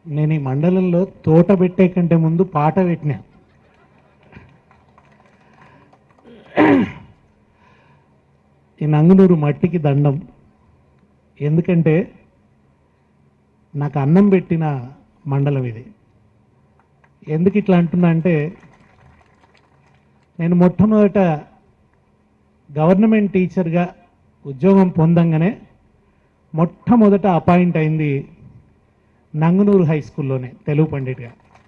నేను ఈ మండలంలో తోట పెట్టే కంటే ముందు పాట పెట్టినా ఈ నంగునూరు మట్టికి దండం ఎందుకంటే నాకు అన్నం పెట్టిన మండలం ఇది ఎందుకు ఇట్లా అంటున్నా అంటే నేను మొట్టమొదట గవర్నమెంట్ టీచర్గా ఉద్యోగం పొందంగానే మొట్టమొదట అపాయింట్ అయింది నంగునూరు హై స్కూల్లోనే తెలుగు పండిట్గా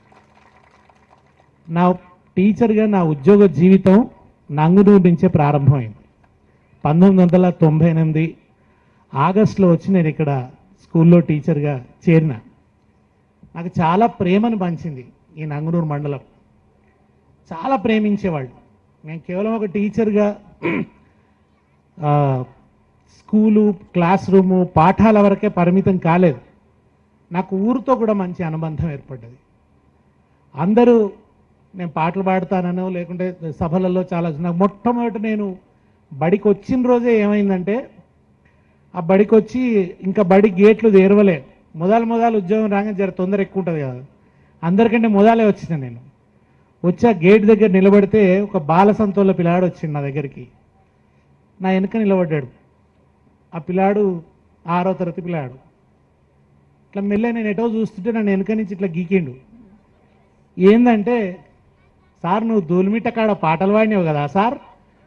నా టీచర్గా నా ఉద్యోగ జీవితం నంగునూరు నుంచే ప్రారంభమైంది పంతొమ్మిది వందల తొంభై ఎనిమిది ఆగస్టులో వచ్చి నేను ఇక్కడ స్కూల్లో టీచర్గా చేరిన నాకు చాలా ప్రేమను పంచింది ఈ నంగునూరు మండలం చాలా ప్రేమించేవాళ్ళు నేను కేవలం ఒక టీచర్గా ఆ, స్కూలు క్లాస్ రూము పాఠాల వరకే పరిమితం కాలేదు నాకు ఊరితో కూడా మంచి అనుబంధం ఏర్పడ్డది అందరూ నేను పాటలు పాడతానో లేకుంటే సభలలో చాలా నాకు మొట్టమొదటి నేను బడికి వచ్చిన రోజే ఏమైందంటే ఆ బడికి వచ్చి ఇంకా బడి గేట్లు తెరవలే మొదలు మొదలు ఉద్యోగం రాగానే జర తొందర ఎక్కువ ఉంటుంది కదా అందరికంటే మొదలే వచ్చిన నేను వచ్చి ఆ గేట్ దగ్గర నిలబడితే ఒక బాల సంతోళ్ళ పిల్లాడు వచ్చింది నా దగ్గరికి నా వెనక నిలబడ్డాడు ఆ పిల్లాడు ఆరో తరగతి పిల్లాడు ఇట్లా మెల్ల నేను ఎటో చూస్తుంటే నన్ను వెనక నుంచి ఇట్లా గీకిండు ఏందంటే సార్ నువ్వు దూలిమిట్ట కాడ పాటలు పాడినావు కదా సార్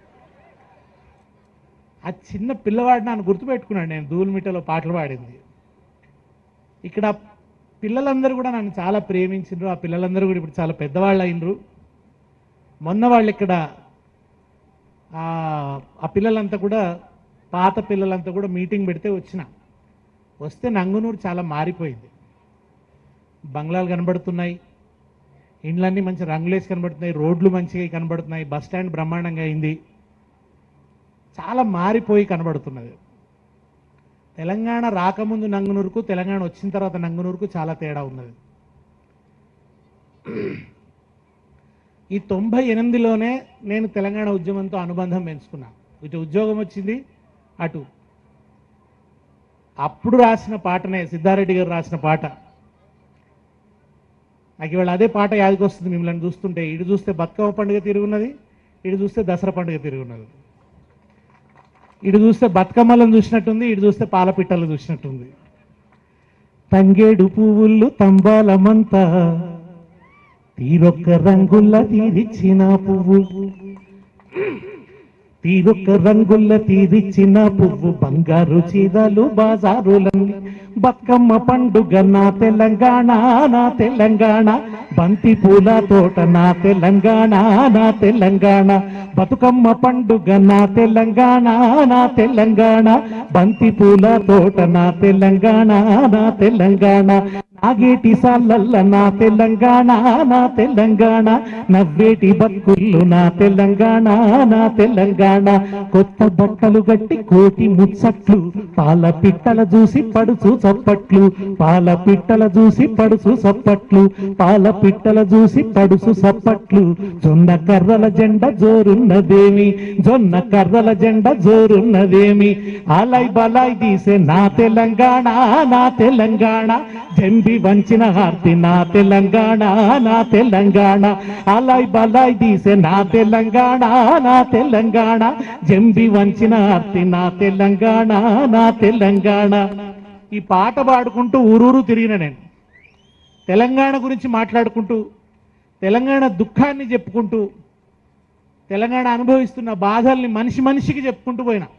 ఆ చిన్న పిల్లవాడు నన్ను గుర్తుపెట్టుకున్నాడు నేను దూలిమిట్టలో పాటలు పాడింది ఇక్కడ పిల్లలందరూ కూడా నన్ను చాలా ప్రేమించిండ్రు ఆ పిల్లలందరూ కూడా ఇప్పుడు చాలా పెద్దవాళ్ళు అయినరు మొన్న వాళ్ళు ఇక్కడ ఆ ఆ పిల్లలంతా కూడా పాత పిల్లలంతా కూడా మీటింగ్ పెడితే వచ్చిన వస్తే నంగునూరు చాలా మారిపోయింది బంగ్లాలు కనబడుతున్నాయి ఇండ్లన్నీ మంచి రంగులేసి కనబడుతున్నాయి రోడ్లు మంచిగా కనబడుతున్నాయి బస్ స్టాండ్ బ్రహ్మాండంగా అయింది చాలా మారిపోయి కనబడుతున్నది తెలంగాణ రాకముందు నంగునూరుకు తెలంగాణ వచ్చిన తర్వాత నంగునూరుకు చాలా తేడా ఉన్నది ఈ తొంభై ఎనిమిదిలోనే నేను తెలంగాణ ఉద్యమంతో అనుబంధం పెంచుకున్నా ఇటు ఉద్యోగం వచ్చింది అటు అప్పుడు రాసిన పాటనే సిద్ధారెడ్డి గారు రాసిన పాట నాకు ఇవాళ అదే పాట యాదికి వస్తుంది మిమ్మల్ని చూస్తుంటే ఇటు చూస్తే బతుకమ్మ పండుగ తిరుగున్నది ఇటు చూస్తే దసరా పండుగ తిరుగున్నది ఇటు చూస్తే బతుకమ్మలను చూసినట్టుంది ఇటు చూస్తే పాలపిట్టలు చూసినట్టుంది తంగేడు పువ్వులు తంబాలమంతా తీరొక్క రంగుల్ల తీరిచ్చిన పువ్వు తీరొక్క రంగుల్ల తీరిచ్చిన పువ్వు బంగారు చీరలు బాజారులన్నీ బతుకమ్మ పండుగ నా తెలంగాణ నా తెలంగాణ బంతి పూల తోట నా తెలంగాణ నా తెలంగాణ బతుకమ్మ పండుగ నా తెలంగాణ నా తెలంగాణ బంతి పూల తోట నా తెలంగాణ నా తెలంగాణ నాగేటి సాలల్ల నా తెలంగాణ నా తెలంగాణ నవ్వేటి బతుకుళ్ళు నా తెలంగాణ నా తెలంగాణ కొత్త బట్టలు గట్టి కోటి ముచ్చట్లు పాల పిట్టల చూసి పడుచు చప్పట్లు పాల పిట్టల చూసి పడుచు చప్పట్లు పాల పిట్టల చూసి పడుచు చప్పట్లు జొన్న కర్రల జెండ జోరున్నదేమి జొన్న కర్రల జెండ జోరున్నదేమి ఆలై బలాయ్ తీసే నా తెలంగాణ నా తెలంగాణ జంబి వంచిన హార్తి నా తెలంగాణ నా తెలంగాణ అలాయ్ బలాయ్ తీసే నా తెలంగాణ నా తెలంగాణ జంబి వంచిన హార్తి నా తెలంగాణ నా తెలంగాణ ఈ పాట పాడుకుంటూ ఊరూరు తిరిగిన నేను తెలంగాణ గురించి మాట్లాడుకుంటూ తెలంగాణ దుఃఖాన్ని చెప్పుకుంటూ తెలంగాణ అనుభవిస్తున్న బాధల్ని మనిషి మనిషికి చెప్పుకుంటూ పోయినా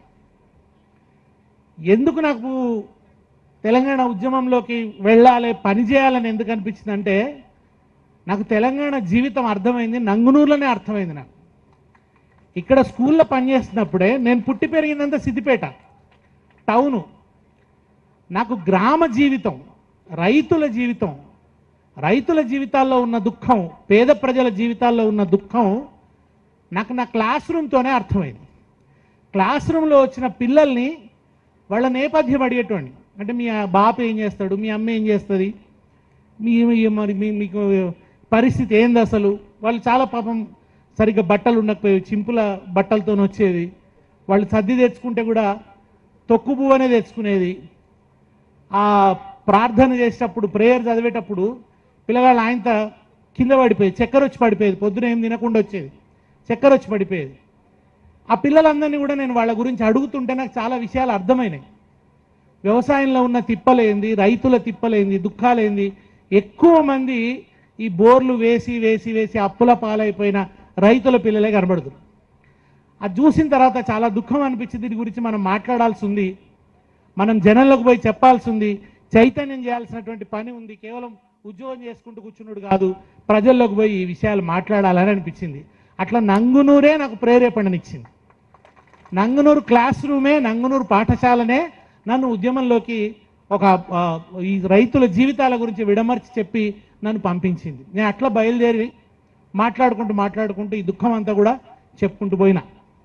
ఎందుకు నాకు తెలంగాణ ఉద్యమంలోకి వెళ్ళాలి పని చేయాలని ఎందుకు అనిపించింది అంటే నాకు తెలంగాణ జీవితం అర్థమైంది నంగునూరులోనే అర్థమైంది నాకు ఇక్కడ స్కూల్లో పనిచేస్తున్నప్పుడే నేను పుట్టి పెరిగిందంతా సిద్దిపేట టౌను నాకు గ్రామ జీవితం రైతుల జీవితం రైతుల జీవితాల్లో ఉన్న దుఃఖం పేద ప్రజల జీవితాల్లో ఉన్న దుఃఖం నాకు నా క్లాస్ రూమ్తోనే అర్థమైంది క్లాస్ రూమ్లో వచ్చిన పిల్లల్ని వాళ్ళ నేపథ్యం అడిగేటోండి అంటే మీ బాపు ఏం చేస్తాడు మీ అమ్మ ఏం చేస్తుంది మీ మీ- మరి మీ మీకు పరిస్థితి ఏంది అసలు వాళ్ళు చాలా పాపం సరిగ్గా బట్టలు ఉండకపోయేవి చింపుల బట్టలతో వచ్చేది వాళ్ళు సర్ది తెచ్చుకుంటే కూడా తొక్కు పువ్వు అనే తెచ్చుకునేది ఆ ప్రార్థన చేసేటప్పుడు ప్రేయర్ చదివేటప్పుడు పిల్లగాళ్ళు ఆయనతో కింద పడిపోయేది చక్కెర వచ్చి పడిపోయేది పొద్దున ఏం తినకుండా వచ్చేది చక్కెర వచ్చి పడిపోయేది ఆ పిల్లలందరినీ కూడా నేను వాళ్ళ గురించి అడుగుతుంటే నాకు చాలా విషయాలు అర్థమైనాయి వ్యవసాయంలో ఉన్న తిప్పలేంది రైతుల తిప్పలేంది దుఃఖాలేంది ఎక్కువ మంది ఈ బోర్లు వేసి వేసి వేసి అప్పుల పాలైపోయిన రైతుల పిల్లలే కనబడుతున్నారు అది చూసిన తర్వాత చాలా దుఃఖం అనిపించింది దీని గురించి మనం మాట్లాడాల్సి ఉంది మనం జనంలోకి పోయి చెప్పాల్సి ఉంది చైతన్యం చేయాల్సినటువంటి పని ఉంది కేవలం ఉద్యోగం చేసుకుంటూ కూర్చున్నాడు కాదు ప్రజల్లోకి పోయి ఈ విషయాలు మాట్లాడాలని అనిపించింది అట్లా నంగునూరే నాకు ప్రేరేపణనిచ్చింది నంగునూరు క్లాస్ రూమే నంగునూరు పాఠశాలనే నన్ను ఉద్యమంలోకి ఒక ఆ, ఈ రైతుల జీవితాల గురించి విడమర్చి చెప్పి నన్ను పంపించింది నేను అట్లా బయలుదేరి మాట్లాడుకుంటూ మాట్లాడుకుంటూ ఈ దుఃఖం అంతా కూడా చెప్పుకుంటూ పోయినా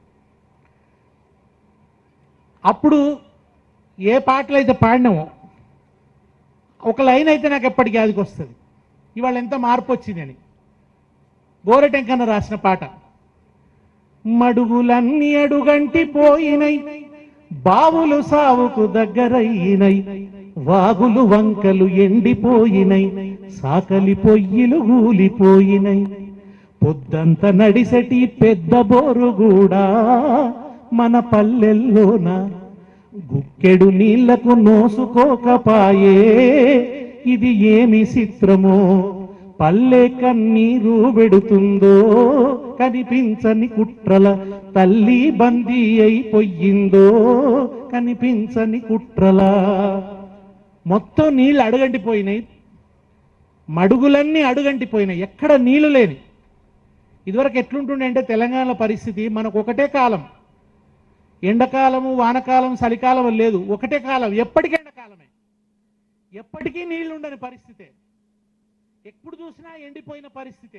అప్పుడు ఏ పాటలు అయితే పాడినామో ఒక లైన్ అయితే నాకు ఎప్పటికీ యాదికి వస్తుంది ఇవాళ ఎంత మార్పు వచ్చిందని గోరటెంకన్న రాసిన పాట మడుగులన్నీ అడుగంటి పోయినై బావులు సావుకు దగ్గరయినై వాగులు వంకలు ఎండిపోయినై సాకలి పొయ్యిలు గూలిపోయినై పొద్దంత నడిసెటి పెద్ద బోరు కూడా మన పల్లెల్లోన గుక్కెడు నీళ్లకు నోసుకోకపాయే ఇది ఏమి చిత్రమో పల్లె కన్నీరు పెడుతుందో కనిపించని కుట్రల తల్లి బందీ అయిపోయిందో కనిపించని కుట్రల మొత్తం నీళ్ళు అడుగంటిపోయినాయి మడుగులన్నీ అడుగంటిపోయినాయి ఎక్కడ నీళ్లు లేని ఇదివరకు ఎట్లుంటుండే అంటే తెలంగాణ పరిస్థితి మనకు ఒకటే కాలం ఎండాకాలము వానకాలం చలికాలం అని లేదు ఒకటే కాలం ఎప్పటికీ ఎండాకాలమే ఎప్పటికీ నీళ్లు ఉండని పరిస్థితే ఎప్పుడు చూసినా ఎండిపోయిన పరిస్థితే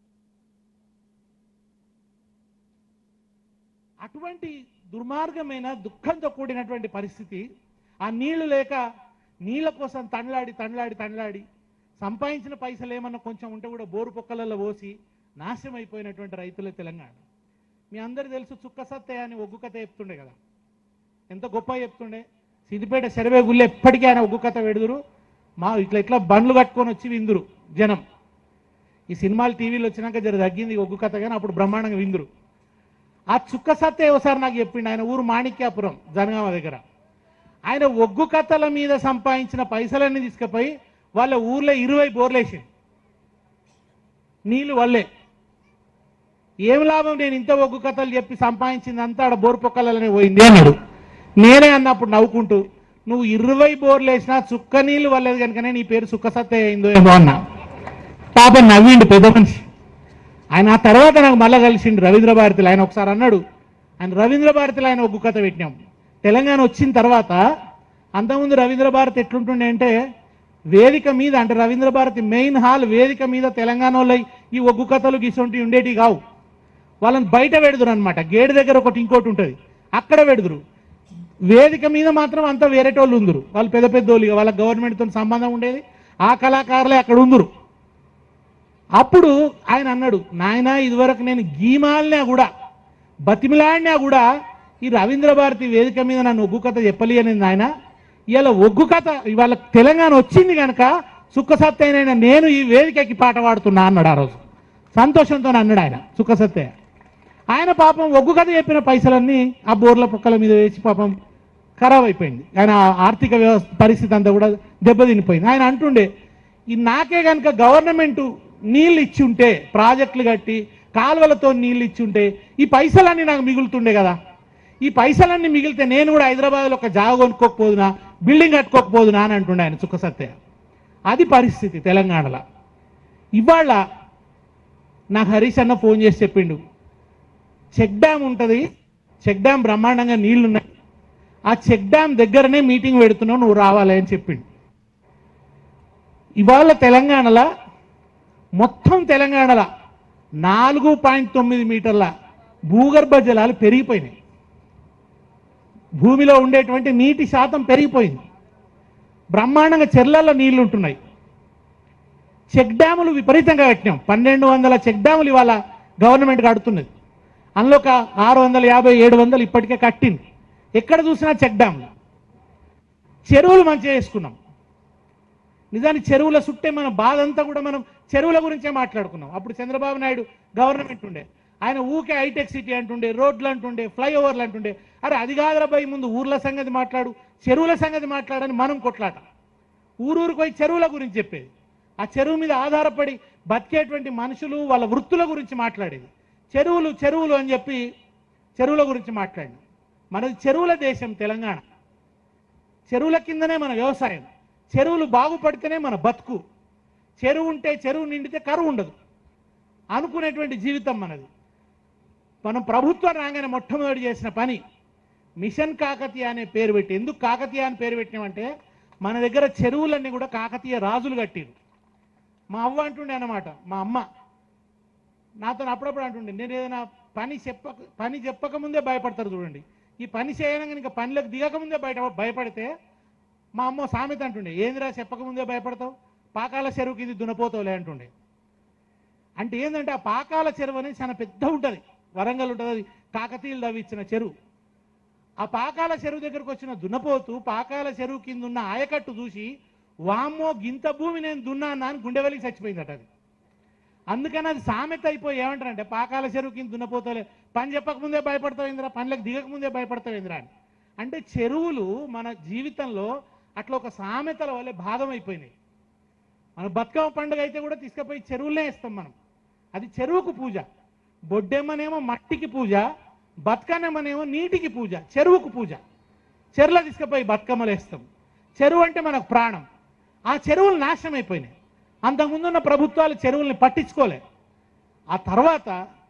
అటువంటి దుర్మార్గమైన దుఃఖంతో కూడినటువంటి పరిస్థితి ఆ నీళ్లు లేక నీళ్ల కోసం తండ్లాడి తండ్లాడి తండ్లాడి సంపాదించిన పైసలు ఏమన్నా కొంచెం ఉంటే కూడా బోరు పొక్కలలో పోసి నాశనం అయిపోయినటువంటి రైతులే తెలంగాణ మీ అందరు తెలుసు చుక్క సత్తయ్య అని ఒగ్గు కథ చెప్తుండే కదా ఎంత గొప్ప చెప్తుండే సిద్దిపేట శరవే గుళ్ళు ఎప్పటికీ ఆయన ఒగ్గు కథ పెడుదురు మా ఇట్లా ఇట్లా బండ్లు కట్టుకొని వచ్చి విందురు జనం ఈ సినిమాలు టీవీలో వచ్చినాక జర తగ్గింది ఈ ఒగ్గు కథ కానీ అప్పుడు బ్రహ్మాండంగా విందురు ఆ చుక్క సత్తే ఒకసారి నాకు చెప్పిండు ఆయన ఊరు మాణిక్యాపురం జనగామ దగ్గర ఆయన ఒగ్గు కథల మీద సంపాదించిన పైసలన్నీ తీసుకుపోయి వాళ్ళ ఊర్లో ఇరవై బోర్లేసి నీళ్ళు వల్లే ఏం లాభం నేను ఇంత ఒగ్గు కథలు చెప్పి సంపాదించింది అంతా ఆడ బోర్ పొక్కలనే పోయింది అన్నాడు నేనే అన్నప్పుడు నవ్వుకుంటూ నువ్వు ఇరవై బోర్లు వేసినా చుక్క నీళ్ళు వల్లేదు కనుకనే నీ పేరు సుక్క సత్తే అయిందో ఏమో అన్నా పాపం నవ్విండు పెద్ద మనిషి ఆయన ఆ తర్వాత నాకు మళ్ళా కలిసిండు రవీంద్ర భారతిలో ఆయన ఒకసారి అన్నాడు ఆయన రవీంద్ర భారతిలో ఆయన ఒగ్గు కథ పెట్టినాం తెలంగాణ వచ్చిన తర్వాత అంతకుముందు రవీంద్ర భారతి ఎట్లుంటుండే అంటే వేదిక మీద అంటే రవీంద్ర భారతి మెయిన్ హాల్ వేదిక మీద తెలంగాణ వాళ్ళై ఈ ఒగ్గు కథలు గిసొంటి ఉండేటివి కావు వాళ్ళని బయట పెడుదురు అనమాట గేటు దగ్గర ఒకటి ఇంకోటి ఉంటుంది అక్కడ పెడుదురు వేదిక మీద మాత్రం అంతా వేరేటోళ్ళు ఉందరు వాళ్ళు పెద్ద పెద్ద వాళ్ళు వాళ్ళ గవర్నమెంట్తో సంబంధం ఉండేది ఆ కళాకారులే అక్కడ ఉందరు అప్పుడు ఆయన అన్నాడు నాయన ఇదివరకు నేను గీమాలినా కూడా బతిమిలాడినా కూడా ఈ రవీంద్ర భారతి వేదిక మీద నన్ను ఒగ్గు కథ చెప్పలి అని నాయన ఇవాళ ఒగ్గు కథ ఇవాళ తెలంగాణ వచ్చింది కనుక సుఖసత్తైన నేను ఈ వేదికకి పాట పాడుతున్నా అన్నాడు ఆ రోజు సంతోషంతో అన్నాడు ఆయన సుఖసత్తయ్య ఆయన పాపం ఒగ్గు కథ చెప్పిన పైసలన్నీ ఆ బోర్ల పుక్కల మీద వేసి పాపం ఖరాబ్ అయిపోయింది ఆయన ఆర్థిక వ్యవస్థ పరిస్థితి అంతా కూడా దెబ్బతినిపోయింది ఆయన అంటుండే ఈ నాకే కనుక గవర్నమెంట్ నీళ్ళు ఇచ్చి ఉంటే ప్రాజెక్టులు కట్టి కాలువలతో నీళ్ళు ఇచ్చి ఉంటే ఈ పైసలన్నీ నాకు మిగులుతుండే కదా ఈ పైసలన్నీ మిగిలితే నేను కూడా హైదరాబాద్లో ఒక జాగ కొనుక్కోకపోదునా బిల్డింగ్ కట్టుకోకపోదునా అని అంటుండే ఆయన సుఖసత్య అది పరిస్థితి తెలంగాణలో ఇవాళ నాకు హరీష్ అన్న ఫోన్ చేసి చెప్పిండు చెక్ డ్యామ్ ఉంటుంది చెక్ డ్యామ్ బ్రహ్మాండంగా నీళ్లు ఉన్నాయి ఆ చెక్ డ్యామ్ దగ్గరనే మీటింగ్ పెడుతున్నావు నువ్వు రావాలి అని చెప్పిండు ఇవాళ తెలంగాణలో మొత్తం తెలంగాణలో నాలుగు పాయింట్ తొమ్మిది మీటర్ల భూగర్భ జలాలు పెరిగిపోయినాయి భూమిలో ఉండేటువంటి నీటి శాతం పెరిగిపోయింది బ్రహ్మాండంగా చెర్లల్లో నీళ్లు ఉంటున్నాయి చెక్ డ్యాములు విపరీతంగా కట్టినాం పన్నెండు వందల చెక్ డ్యాములు ఇవాళ గవర్నమెంట్ కడుతున్నది అందులో ఒక ఆరు వందల యాభై ఏడు వందలు ఇప్పటికే కట్టింది ఎక్కడ చూసినా చెక్ డ్యాములు చెరువులు మంచిగా వేసుకున్నాం నిజానికి చెరువుల చుట్టే మన బాధ అంతా కూడా మనం చెరువుల గురించే మాట్లాడుకున్నాం అప్పుడు చంద్రబాబు నాయుడు గవర్నమెంట్ ఉండే ఆయన ఊకే హైటెక్ సిటీ అంటుండే రోడ్లు అంటుండే ఫ్లైఓవర్లు అంటుండే అరే అది కాదురా పోయి ముందు ఊర్ల సంగతి మాట్లాడు చెరువుల సంగతి మాట్లాడని మనం కొట్లాట ఊరూరికి పోయి చెరువుల గురించి చెప్పేది ఆ చెరువు మీద ఆధారపడి బతికేటువంటి మనుషులు వాళ్ళ వృత్తుల గురించి మాట్లాడేది చెరువులు చెరువులు అని చెప్పి చెరువుల గురించి మాట్లాడి మనది చెరువుల దేశం తెలంగాణ చెరువుల కిందనే మన వ్యవసాయం చెరువులు బాగుపడితేనే మన బతుకు చెరువు ఉంటే చెరువు నిండితే కరువు ఉండదు అనుకునేటువంటి జీవితం మనది మనం ప్రభుత్వం రాగానే మొట్టమొదటి చేసిన పని మిషన్ కాకతీయ అనే పేరు పెట్టి ఎందుకు కాకతీయ అని పేరు పెట్టినామంటే మన దగ్గర చెరువులన్నీ కూడా కాకతీయ రాజులు కట్టిరు మా అవ్వ అంటుండే అన్నమాట మా అమ్మ నాతో అప్పుడప్పుడు అంటుండే నేను ఏదైనా పని చెప్పక పని చెప్పక ముందే భయపడతారు చూడండి ఈ పని చేయడానికి ఇంకా పనిలోకి దిగక ముందే బయట భయపడితే మా అమ్మ సామెత అంటుండే ఏందిరా చెప్పక ముందే భయపడతావు పాకాల చెరువుకి ఇది దునపోతావులే అంటుండే అంటే ఏంటంటే ఆ పాకాల చెరువు అనేది చాలా పెద్ద ఉంటుంది వరంగల్ ఉంటుంది అది కాకతీయులు తవ్విచ్చిన చెరువు ఆ పాకాల చెరువు దగ్గరకు వచ్చిన దున్నపోతు పాకాల చెరువు కింద ఉన్న ఆయకట్టు చూసి వామ్మో గింత భూమి నేను దున్నానా అని గుండె వెలిగి చచ్చిపోయిందట అది అందుకని అది సామెత అయిపోయి ఏమంటారంటే పాకాల చెరువు కింద దున్నపోతలే పని చెప్పక ముందే భయపడతావు ఇందిరా పనులకు దిగక ముందే భయపడతావు ఇందిరా అని అంటే చెరువులు మన జీవితంలో అట్లా ఒక సామెతల వల్లే భాగం అయిపోయినాయి మన బతుకమ్మ పండుగ అయితే కూడా తీసుకుపోయి చెరువులనే ఇస్తాం మనం అది చెరువుకు పూజ బొడ్డెమ్మనేమో మట్టికి పూజ బతుకమ్మనేమో నీటికి పూజ చెరువుకు పూజ చెరువులో తీసుకుపోయి బతుకమ్మలు వేస్తాం చెరువు అంటే మనకు ప్రాణం ఆ చెరువులు నాశనం అయిపోయినాయి అంతకుముందున్న ప్రభుత్వాలు చెరువుల్ని పట్టించుకోలే ఆ తర్వాత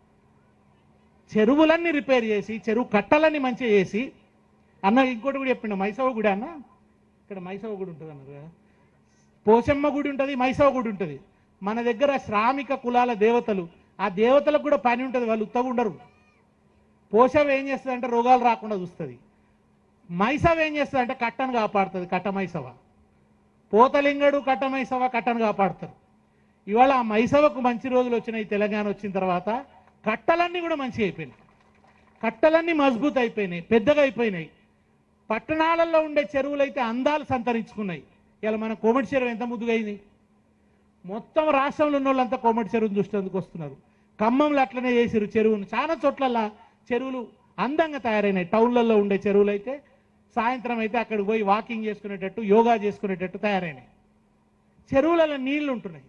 చెరువులన్నీ రిపేర్ చేసి చెరువు కట్టలన్నీ మంచిగా చేసి అన్న ఇంకోటి కూడా చెప్పిండు మైసవ గుడి అన్న ఇక్కడ మైసవ గుడి ఉంటుంది అన్నారు కదా పోచమ్మ గుడి ఉంటుంది మైసవ గుడి ఉంటుంది మన దగ్గర శ్రామిక కులాల దేవతలు ఆ దేవతలకు కూడా పని ఉంటుంది వాళ్ళు ఉత్తగా ఉండరు పోషవ ఏం చేస్తుంది అంటే రోగాలు రాకుండా చూస్తుంది మైసవ ఏం చేస్తుంది అంటే కట్టను కాపాడుతుంది కట్ట మైసవ పోతలింగడు కట్ట మైసవ కట్టను కాపాడుతారు ఇవాళ ఆ మైసవకు మంచి రోజులు వచ్చినాయి తెలంగాణ వచ్చిన తర్వాత కట్టలన్నీ కూడా మంచిగా అయిపోయినాయి కట్టలన్నీ మజబూత్ అయిపోయినాయి పెద్దగా అయిపోయినాయి పట్టణాలలో ఉండే చెరువులు అయితే అందాలు సంతరించుకున్నాయి ఇలా మన కోమటి చెరువు ఎంత ముద్దుగా అయింది మొత్తం రాష్ట్రంలో ఉన్న వాళ్ళంతా కోమటి చెరువును చూసేందుకు వస్తున్నారు ఖమ్మంలో అట్లనే చేసిరు చెరువును చాలా చోట్లల్లా చెరువులు అందంగా తయారైనాయి టౌన్లలో ఉండే చెరువులు అయితే సాయంత్రం అయితే అక్కడికి పోయి వాకింగ్ చేసుకునేటట్టు యోగా చేసుకునేటట్టు తయారైనాయి చెరువులలో నీళ్లు ఉంటున్నాయి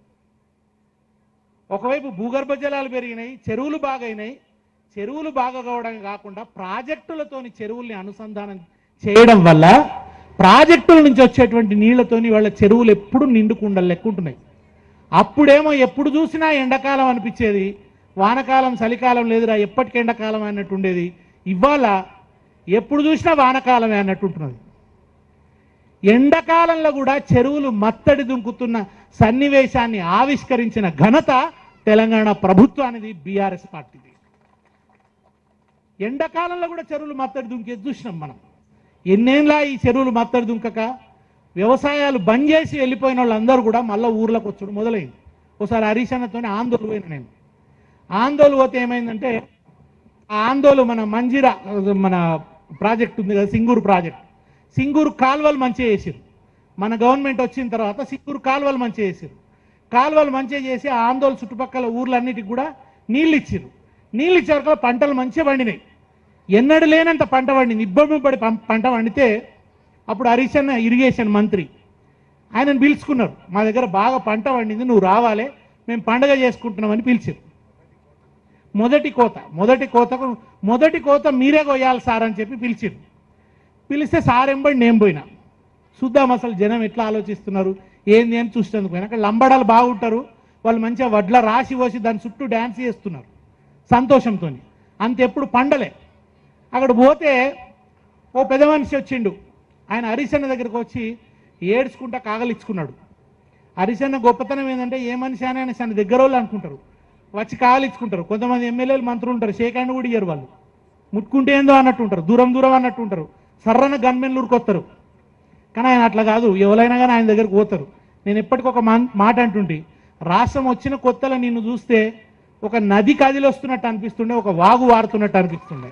ఒకవైపు భూగర్భ జలాలు పెరిగినాయి చెరువులు బాగైనాయి చెరువులు బాగా కావడం కాకుండా ప్రాజెక్టులతోని చెరువుల్ని అనుసంధానం చేయడం వల్ల ప్రాజెక్టుల నుంచి వచ్చేటువంటి నీళ్లతోని వాళ్ళ చెరువులు ఎప్పుడు నిండుకుండలు లెక్కుంటున్నాయి అప్పుడేమో ఎప్పుడు చూసినా ఎండాకాలం అనిపించేది వానకాలం చలికాలం లేదురా ఎప్పటికి ఎండాకాలం అన్నట్టు ఉండేది ఇవాళ ఎప్పుడు చూసినా వానకాలమే అన్నట్టు ఉంటున్నది ఎండాకాలంలో కూడా చెరువులు మత్తడి దుంకుతున్న సన్నివేశాన్ని ఆవిష్కరించిన ఘనత తెలంగాణ ప్రభుత్వానిది బీఆర్ఎస్ పార్టీది ఎండాకాలంలో కూడా చెరువులు మత్తడి దుంకేది చూసినాం మనం ఎన్నేళ్ళ ఈ చెరువులు మత్తడి దుంకక వ్యవసాయాలు బంద్ చేసి వెళ్ళిపోయిన వాళ్ళందరూ కూడా మళ్ళీ ఊర్లోకి వచ్చుడు మొదలైంది ఒకసారి హరీష్ అన్నతోనే ఆందోళన పోయిన నేను ఆందోళన పోతే ఏమైందంటే ఆ ఆందోళన మన మంజిరా మన ప్రాజెక్ట్ ఉంది కదా సింగూరు ప్రాజెక్ట్ సింగూరు కాలువలు మంచిగా చేసిరు మన గవర్నమెంట్ వచ్చిన తర్వాత సింగూరు కాలువలు మంచిగా చేసిరు కాలువలు మంచిగా చేసి ఆ ఆందోళన చుట్టుపక్కల ఊర్లన్నిటికి కూడా నీళ్ళు ఇచ్చిరు నీళ్ళు ఇచ్చే వరకు పంటలు మంచిగా పండినాయి ఎన్నడూ లేనంత పంట పండింది ఇబ్బంది పడి పం- పంట పండితే అప్పుడు హరీష్ అన్న ఇరిగేషన్ మంత్రి ఆయనను పిలుచుకున్నారు మా దగ్గర బాగా పంట పండింది నువ్వు రావాలి మేము పండగ చేసుకుంటున్నామని పిలిచారు మొదటి కోత మొదటి కోతకు మొదటి కోత మీరే కొయ్యాలి సార్ అని చెప్పి పిలిచిరు పిలిస్తే సార్ ఎంబడి నేను పోయినా చూద్దాం అసలు జనం ఎట్లా ఆలోచిస్తున్నారు ఏంది అని చూసేందుకు పోయినా అక్కడ లంబడాలు బాగుంటారు వాళ్ళు మంచిగా వడ్ల రాసి పోసి దాని చుట్టూ డ్యాన్స్ చేస్తున్నారు సంతోషంతో అంతెప్పుడు పండలే అక్కడ పోతే ఓ పెద్ద మనిషి వచ్చిండు ఆయన హరిశన్న దగ్గరకు వచ్చి ఏడ్చుకుంటా కాగలిచ్చుకున్నాడు హరిశన్న గొప్పతనం ఏంటంటే ఏ మనిషి అని ఆయన తన దగ్గర వాళ్ళు అనుకుంటారు వచ్చి కాగలిచ్చుకుంటారు కొంతమంది ఎమ్మెల్యేలు మంత్రులు ఉంటారు షేక్ హ్యాండ్ కూడా ఇయ్యరు వాళ్ళు ముట్టుకుంటే ఏందో అన్నట్టు ఉంటారు దూరం దూరం అన్నట్టు ఉంటారు సర్రన గన్మెన్లు ఉరుకొస్తారు కానీ ఆయన అట్లా కాదు ఎవరైనా కానీ ఆయన దగ్గరకు పోతారు నేను ఎప్పటికొక మా- మాట అంటుంటే రాష్ట్రం వచ్చిన కొత్తలో నిన్ను చూస్తే ఒక నది కదిలొస్తున్నట్టు అనిపిస్తుండే ఒక వాగు వారుతున్నట్టు అనిపిస్తుండే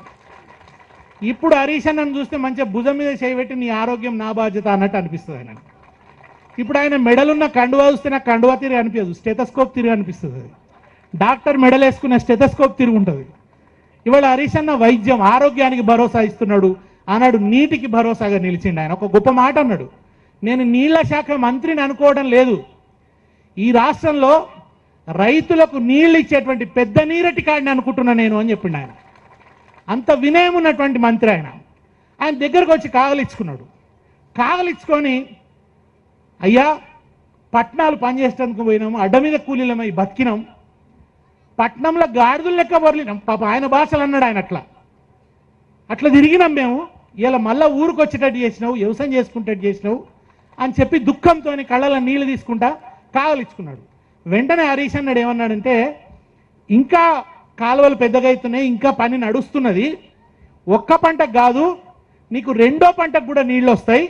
ఇప్పుడు హరీష్ అన్నను చూస్తే మంచిగా భుజం మీద చేయబెట్టి నీ ఆరోగ్యం నా బాధ్యత అన్నట్టు అనిపిస్తుంది ఆయన ఇప్పుడు ఆయన మెడలున్న కండువా చూస్తే నాకు కండువా తిరిగి అనిపించదు స్టెతస్కోప్ తిరిగి అనిపిస్తుంది అది. డాక్టర్ మెడల్ వేసుకున్న స్టెతస్కోప్ తిరిగి ఉంటుంది ఇవాళ హరీష్ అన్న వైద్యం ఆరోగ్యానికి భరోసా ఇస్తున్నాడు ఆనాడు నీటికి భరోసాగా నిలిచిండు ఆయన ఒక గొప్ప మాట అన్నాడు నేను నీళ్ల శాఖ మంత్రిని అనుకోవడం లేదు ఈ రాష్ట్రంలో రైతులకు నీళ్లు ఇచ్చేటువంటి పెద్ద నీరటి కాడిని అనుకుంటున్నా నేను అని చెప్పిండు ఆయన అంత వినయం ఉన్నటువంటి మంత్రి ఆయన ఆయన దగ్గరకు వచ్చి కాగలిచ్చుకున్నాడు కాగలిచ్చుకొని అయ్యా పట్నాలు పనిచేసేందుకు పోయినాము అడ్డ మీద కూలీలమై బతికినాం పట్నంలో గాడిదలు లెక్క బొరలినాం పాప ఆయన భాషలు అన్నాడు ఆయన అట్లా అట్లా తిరిగినాం మేము ఇలా మళ్ళా ఊరికి వచ్చేటట్టు చేసినావు వ్యవసాయం చేసుకుంటట్టు చేసినావు అని చెప్పి దుఃఖంతో కళ్ళలో నీళ్లు తీసుకుంటా కాగలిచ్చుకున్నాడు వెంటనే హరీష్ అన్నాడు ఏమన్నాడంటే ఇంకా కాలువలు పెద్దగా అవుతున్నాయి ఇంకా పని నడుస్తున్నది ఒక్క పంటకు కాదు నీకు రెండో పంటకు కూడా నీళ్ళు వస్తాయి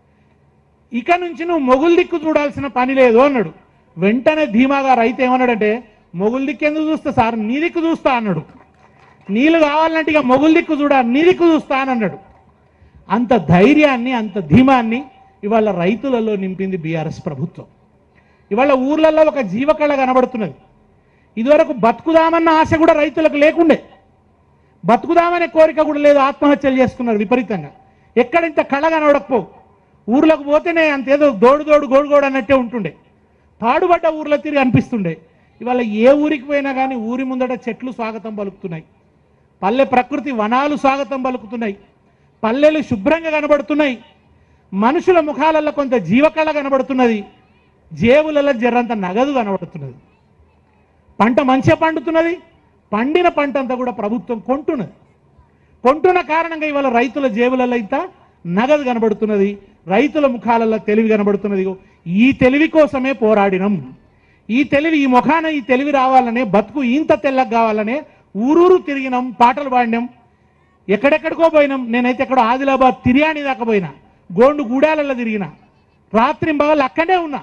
ఇక నుంచి నువ్వు మొగుల్ దిక్కు చూడాల్సిన పని లేదు అన్నాడు వెంటనే ధీమాగా రైతు ఏమన్నాడంటే మొగుల్ దిక్కు ఎందుకు చూస్తా సార్ నీ దిక్కు చూస్తా అన్నాడు నీళ్ళు కావాలంటే ఇక మొగుల్ దిక్కు చూడ నీ దిక్కు చూస్తా అని అన్నాడు అంత ధైర్యాన్ని అంత ధీమాన్ని ఇవాళ రైతులలో నింపింది బీఆర్ఎస్ ప్రభుత్వం ఇవాళ ఊర్లలో ఒక జీవకళ కనబడుతున్నది ఇదివరకు బతుకుదామన్న ఆశ కూడా రైతులకు లేకుండే బతుకుదామనే కోరిక కూడా లేదు ఆత్మహత్యలు చేసుకున్నారు విపరీతంగా ఎక్కడ ఇంత కళ కనబడకపోవు ఊర్లకు పోతేనే అంతేదో దోడు దోడు గోడు గోడు అన్నట్టే ఉంటుండే పాడుబడ్డ ఊర్లో తిరిగి అనిపిస్తుండే ఇవాళ ఏ ఊరికి పోయినా కానీ ఊరి ముందట చెట్లు స్వాగతం పలుకుతున్నాయి పల్లె ప్రకృతి వనాలు స్వాగతం పలుకుతున్నాయి పల్లెలు శుభ్రంగా కనబడుతున్నాయి మనుషుల ముఖాలలో కొంత జీవకళ కనబడుతున్నది జేబులలో జర్రంత నగదు కనబడుతున్నది పంట మంచిగా పండుతున్నది పండిన పంట అంతా కూడా ప్రభుత్వం కొంటున్నది కొంటున్న కారణంగా ఇవాళ రైతుల జేబులలో ఇంత నగదు కనబడుతున్నది రైతుల ముఖాలలో తెలివి కనబడుతున్నది ఈ తెలివి కోసమే పోరాడినం ఈ తెలివి ఈ ముఖాన ఈ తెలివి రావాలనే బతుకు ఇంత తెల్లగా కావాలనే ఊరూరు తిరిగినాం పాటలు పాడినాం ఎక్కడెక్కడికో పోయినాం నేనైతే ఎక్కడో ఆదిలాబాద్ తిరియాని దాకా పోయినా గోండు గూడాలలో తిరిగిన రాత్రి పగలు అక్కడే ఉన్నా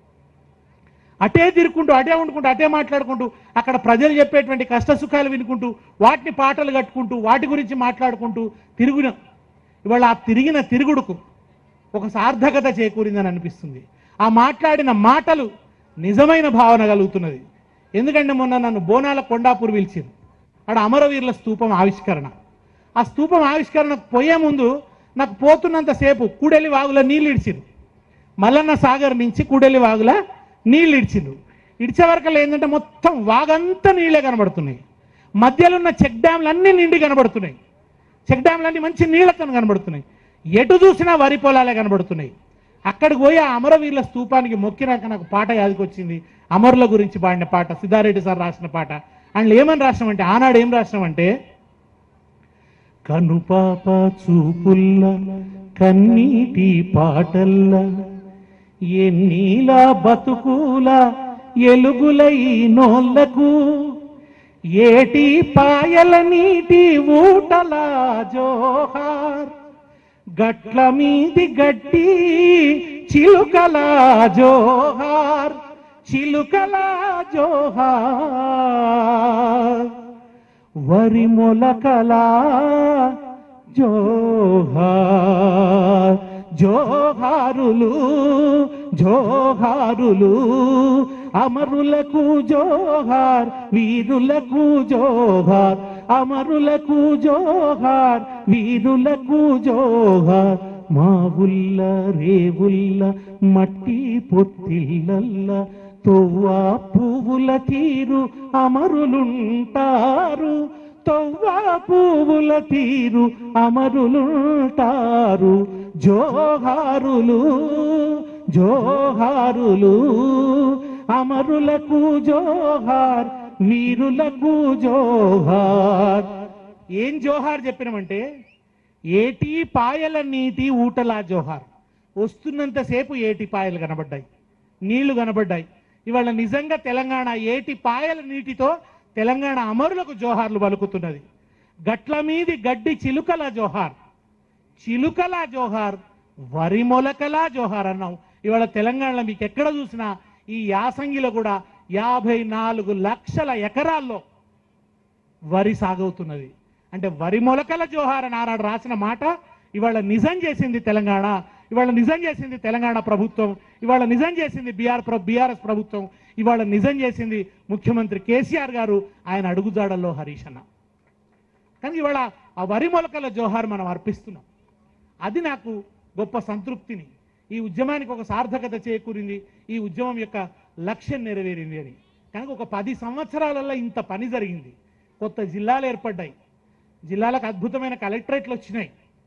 అటే తిరుక్కుంటూ అటే వండుకుంటూ అటే మాట్లాడుకుంటూ అక్కడ ప్రజలు చెప్పేటువంటి కష్ట సుఖాలు వినుకుంటూ వాటిని పాటలు కట్టుకుంటూ వాటి గురించి మాట్లాడుకుంటూ తిరుగున ఇవాళ ఆ తిరిగిన తిరుగుడుకు ఒక సార్థకత చేకూరిందని అనిపిస్తుంది ఆ మాట్లాడిన మాటలు నిజమైన భావన కలుగుతున్నది ఎందుకంటే మొన్న నన్ను బోనాల కొండాపూర్ పిలిచింది అక్కడ అమరవీరుల స్తూపం ఆవిష్కరణ ఆ స్తూపం ఆవిష్కరణకు పోయే ముందు నాకు పోతున్నంతసేపు కూడెలి వాగులో నీళ్ళు ఇడిచింది మల్లన్న సాగర్ నుంచి కూడెలి వాగుల నీళ్ళు ఇడిచిండు ఇడిచే వరకు ఏంటంటే మొత్తం వాగంతా నీళ్ళే కనబడుతున్నాయి మధ్యలో ఉన్న చెక్ డ్యామ్లు అన్నీ నిండి కనబడుతున్నాయి చెక్ డ్యామ్లు అన్నీ మంచి నీళ్ళతో కనబడుతున్నాయి ఎటు చూసినా వరి పొలాలే కనబడుతున్నాయి అక్కడికి పోయి ఆ అమరవీరుల స్తూపానికి మొక్కినాక నాకు పాట యాదికొచ్చింది అమరుల గురించి పాడిన పాట సిద్ధారెడ్డి సార్ రాసిన పాట అందులో ఏమని రాసినామంటే ఆనాడు ఏం రాసినామంటే కనుపాప చూపుల్ల కన్నీటి పాటల్ల ఎన్నీలా బతుకుల ఎలుగులై నోళ్లకు ఏటి పాయల నీటి ఊటల జోహార్ గట్ల మీది గట్టి చిలుకల జోహార్ చిలుకల జోహార్ వరి మొలకలా జోహార్ జోహారులు జోహారులు అమరులకు జోహార్ వీరులకు జోహార్ అమరులకు జోహార్ వీరులకు జోహార్ మా ఉల్ల రేవుల్ల మట్టి పొత్తిళ్ళల్ల తొవ్వా పువ్వుల తీరు అమరులుంటారు తొవ్వా పువ్వుల తీరు అమరులుంటారు జోహారులు జోహారులు అమరులకు జోహార్ వీరులకు జోహార్ ఏం జోహార్ చెప్పినామంటే ఏటి పాయల నీటి ఊటలా జోహార్ వస్తున్నంతసేపు ఏటి పాయలు కనబడ్డాయి నీళ్లు కనబడ్డాయి ఇవాళ నిజంగా తెలంగాణ ఏటి పాయల నీటితో తెలంగాణ అమరులకు జోహార్లు పలుకుతున్నది గట్ల మీది గడ్డి చిలుకల జోహార్ చిలుకల జోహార్ వరి మొలకలా జోహార్ అన్నాం ఇవాళ తెలంగాణలో మీకు ఎక్కడ చూసినా ఈ యాసంగిలో కూడా యాభై నాలుగు లక్షల ఎకరాల్లో వరి సాగవుతున్నది అంటే వరి మొలకల జోహార్ అని ఆనాడు రాసిన మాట ఇవాళ నిజం చేసింది తెలంగాణ ఇవాళ నిజం చేసింది తెలంగాణ ప్రభుత్వం ఇవాళ నిజం చేసింది బీఆర్ బీఆర్ఎస్ ప్రభుత్వం ఇవాళ నిజం చేసింది ముఖ్యమంత్రి కేసీఆర్ గారు ఆయన అడుగుజాడల్లో హరీష్ అన్న కానీ ఇవాళ ఆ వరి మొలకల జోహార్ మనం అర్పిస్తున్నాం అది నాకు గొప్ప సంతృప్తిని ఈ ఉద్యమానికి ఒక సార్థకత చేకూరింది ఈ ఉద్యమం యొక్క లక్ష్యం నెరవేరింది అని కనుక ఒక పది సంవత్సరాలలో ఇంత పని జరిగింది కొత్త జిల్లాలు ఏర్పడ్డాయి జిల్లాలకు అద్భుతమైన కలెక్టరేట్లు వచ్చినాయి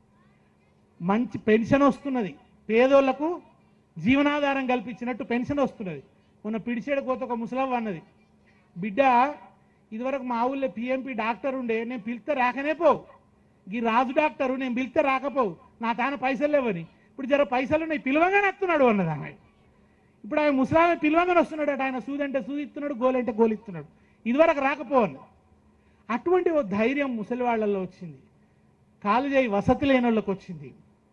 మంచి పెన్షన్ వస్తున్నది పేదోళ్లకు జీవనాధారం కల్పించినట్టు పెన్షన్ వస్తున్నది మొన్న పిడిచేడు కోత ఒక ముసలవ్వ అన్నది బిడ్డ ఇదివరకు మా ఊళ్ళో పిఎంపి డాక్టర్ ఉండే నేను పిలిస్తే రాకనే పోవు ఈ రాజు డాక్టరు నేను పిలిస్తే రాకపోవు నా తాన పైసలు లేవని ఇప్పుడు జర పైసలు ఉన్నాయి పిలవగానే వస్తున్నాడు అన్నది ఆమె ఇప్పుడు ఆయన ముసలామె పిలవగానే వస్తున్నాడు అట ఆయన సూది అంటే సూది ఇస్తున్నాడు గోలు అంటే గోలు ఇస్తున్నాడు ఇదివరకు రాకపోవాలి అటువంటి ఓ ధైర్యం ముసలి వాళ్ళల్లో వచ్చింది కాలు చేయి వసతి లేని వాళ్ళకి వచ్చింది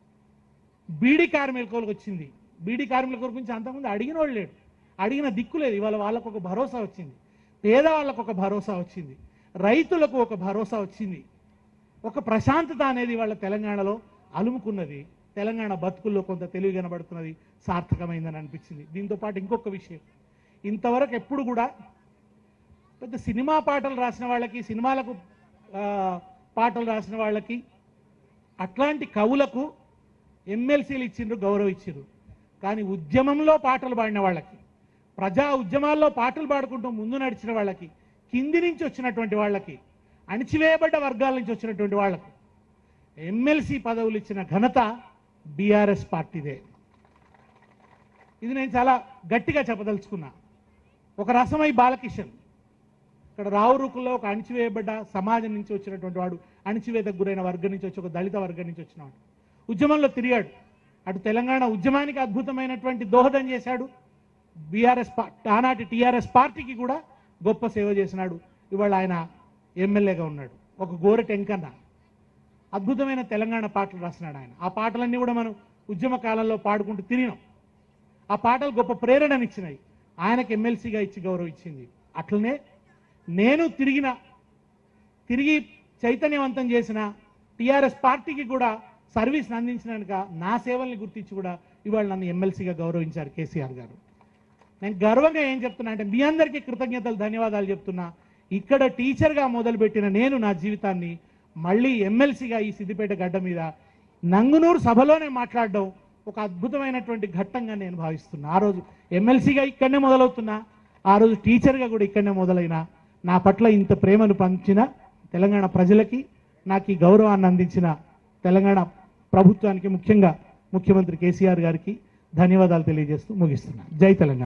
బీడీ కార్మికులకు వచ్చింది బీడీ కార్మికుల గురించి అంతకుముందు అడిగిన వాళ్ళు లేడు అడిగిన దిక్కు లేదు ఇవాళ వాళ్ళకు ఒక భరోసా వచ్చింది పేదవాళ్ళకు ఒక భరోసా వచ్చింది రైతులకు ఒక భరోసా వచ్చింది ఒక ప్రశాంతత అనేది వాళ్ళ తెలంగాణలో అలుముకున్నది తెలంగాణ బతుకుల్లో కొంత తెలివి కనబడుతున్నది సార్థకమైందని అనిపించింది దీంతో పాటు ఇంకొక విషయం ఇంతవరకు ఎప్పుడు కూడా పెద్ద సినిమా పాటలు రాసిన వాళ్ళకి సినిమాలకు ఆ, పాటలు రాసిన వాళ్ళకి అట్లాంటి కవులకు ఎమ్మెల్సీలు ఇచ్చిండ్రు గౌరవం ఇచ్చిండ్రు కానీ ఉద్యమంలో పాటలు పాడిన వాళ్ళకి ప్రజా ఉద్యమాల్లో పాటలు పాడుకుంటూ ముందు నడిచిన వాళ్ళకి కింది నుంచి వచ్చినటువంటి వాళ్ళకి అణిచివేయబడ్డ వర్గాల నుంచి వచ్చినటువంటి వాళ్ళకు ఎమ్మెల్సీ పదవులు ఇచ్చిన ఘనత బీఆర్ఎస్ పార్టీదే ఇది నేను చాలా గట్టిగా చెప్పదలుచుకున్నా ఒక రసమై బాలకిషన్ ఇక్కడ రావురుకుల్లో ఒక అణిచివేయబడ్డ సమాజం నుంచి వచ్చినటువంటి వాడు అణిచివేతకు గురైన వర్గం నుంచి వచ్చి ఒక దళిత వర్గం నుంచి వచ్చినవాడు ఉద్యమంలో తిరిగాడు అటు తెలంగాణ ఉద్యమానికి అద్భుతమైనటువంటి దోహదం చేశాడు బీఆర్ఎస్ ఆనాటి టీఆర్ఎస్ పార్టీకి కూడా గొప్ప సేవ చేసినాడు ఇవాళ ఆయన ఎమ్మెల్యేగా ఉన్నాడు ఒక గోరె టెంకన్న అద్భుతమైన తెలంగాణ పాటలు రాసినాడు ఆయన ఆ పాటలన్నీ కూడా మనం ఉద్యమ కాలంలో పాడుకుంటూ తిరిగినాం ఆ పాటలు గొప్ప ప్రేరణనిచ్చినాయి ఆయనకు ఎమ్మెల్సీగా ఇచ్చి గౌరవం ఇచ్చింది అట్లనే నేను తిరిగిన తిరిగి చైతన్యవంతం చేసిన టీఆర్ఎస్ పార్టీకి కూడా సర్వీస్ అందించినాక నా సేవల్ని గుర్తించి కూడా ఇవాళ నన్ను ఎమ్మెల్సీగా గౌరవించారు కేసీఆర్ గారు నేను గర్వంగా ఏం చెప్తున్నా అంటే మీ అందరికీ కృతజ్ఞతలు ధన్యవాదాలు చెప్తున్నా ఇక్కడ టీచర్గా మొదలుపెట్టిన నేను నా జీవితాన్ని మళ్ళీ ఎమ్మెల్సీగా ఈ సిద్దిపేట గడ్డ మీద నంగునూరు సభలోనే మాట్లాడడం ఒక అద్భుతమైనటువంటి ఘట్టంగా నేను భావిస్తున్నా ఆ రోజు ఎమ్మెల్సీగా ఇక్కడనే మొదలవుతున్నా ఆ రోజు టీచర్గా కూడా ఇక్కడనే మొదలైన నా పట్ల ఇంత ప్రేమను పంచిన తెలంగాణ ప్రజలకి నాకు ఈ గౌరవాన్ని అందించిన తెలంగాణ ప్రభుత్వానికి ముఖ్యంగా ముఖ్యమంత్రి కేసీఆర్ గారికి ధన్యవాదాలు తెలియజేస్తూ ముగిస్తున్నా జై తెలంగాణ